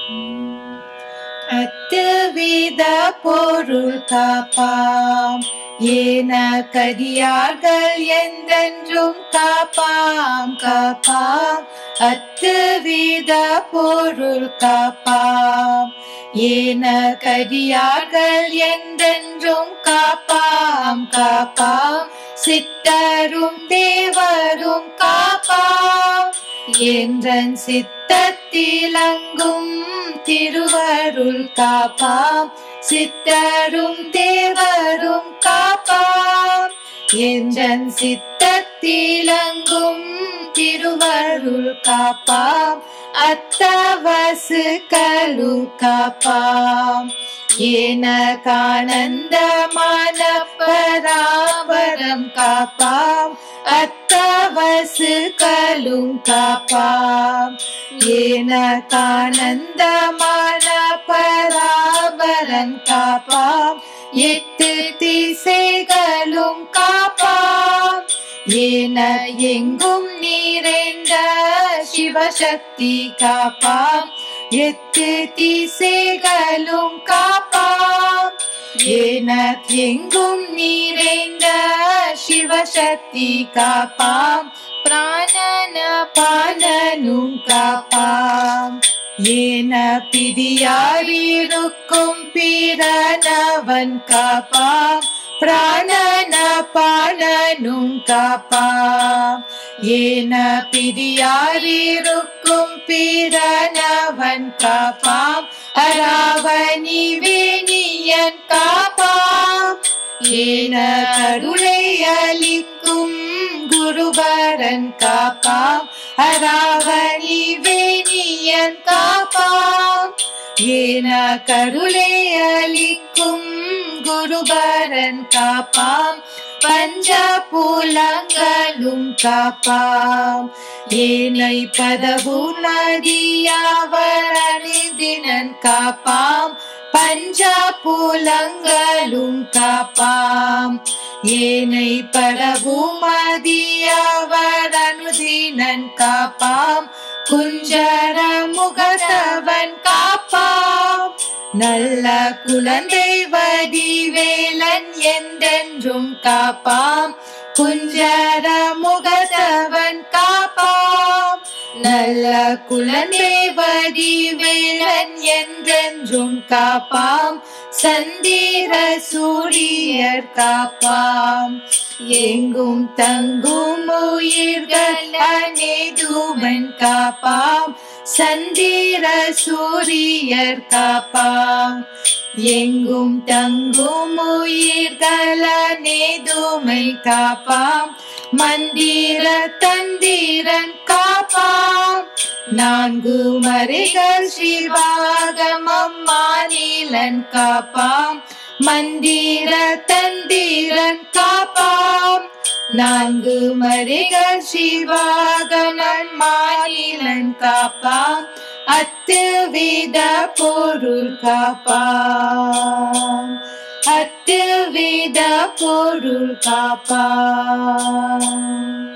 அத்துவித பொருள் காப்பாம் ஏன கதியார்கள் என்றென்றும் காப்பாம் காப்பாம் அத்துவித பொருள் காப்பாம் ஏன கதியார்கள் என்றென்றும் காப்பாம் காப்பாம் சித்தரும் தேவரும் காப்பாம் என்றன் சித்தத்திலங்கும் திருவருள் காப்பாம் சித்தரும் தேவரும் காப்பாம் என்றன் சித்தத்திலங்கும் திருவருள் காப்பாம் அத்தவசு கலு காப்பாம் ஏனகானந்தமான பராபரம் காப்பாம் அத்தவசு கலும் காப்பாம் ஏனகானந்தமான பராபரன் காப்பாம் எட்டு திசைகளும் காப்பாம் ஏன எங்கும் நிறைந்த சிவசக்தி காப்பாம் எட்டு திசைகளும் காப்பாம் ஏன எங்கும் நிறைந்த சிவசக்தி காப்பாம் பிராணன பாலனும் காப்பாம் ஏன பிரியாரிருக்கும் பிறனவன் காப்பாம் பிராணன பாலனும் காப்பாம் ஏன பிரியாரிருக்கும் பிறனவன் காப்பாம் அராவணி வேணியன் காப்பாம் ஏன கருளை அளிக்கும் குருபரன் காப்பாம் அராவணி வேணியன் காப்பாம் ஏன கருளை அளிக்கும் குருபரன் காப்பாம் பஞ்ச பூலங்களும் காப்பாம் ஏனை பதவு நதியாவர் அணிதினன் காப்பாம் பஞ்ச பூலங்களும் காப்பாம் ஏனை பரவு மதியவர் அனுதினன் காப்பாம் குஞ்சர முகத்தவன் காப்பாம் நல்ல குழந்தை வடிவேலன் என்றென்றும் காப்பாம் குஞ்சர முகத்தவன் காப்பாம் நல்ல குழந்தை வடிவேலன் என்றென்றும் காப்பாம் சந்திர சூரியர் காப்பாம் எங்கும் தங்கும் உயிர்கள் அநேதுமன் காப்பாம் சந்திர சூரியர் காப்பாம் எங்கும் தங்கும் உயிர்கள் அநேதுமை காப்பாம் மந்திர தந்திரன் காப்பாம் நான்கு மறைகள் சிவாகமம் மாநிலன் காப்பாம் மந்திர தந்திரன் காப்பாம் நான்கு மறைகள் சிவாகமன் மாநிலன் காப்பாம் அத்துவித பொருள் காப்பாம் அத்துவித பொருள் காப்பாம்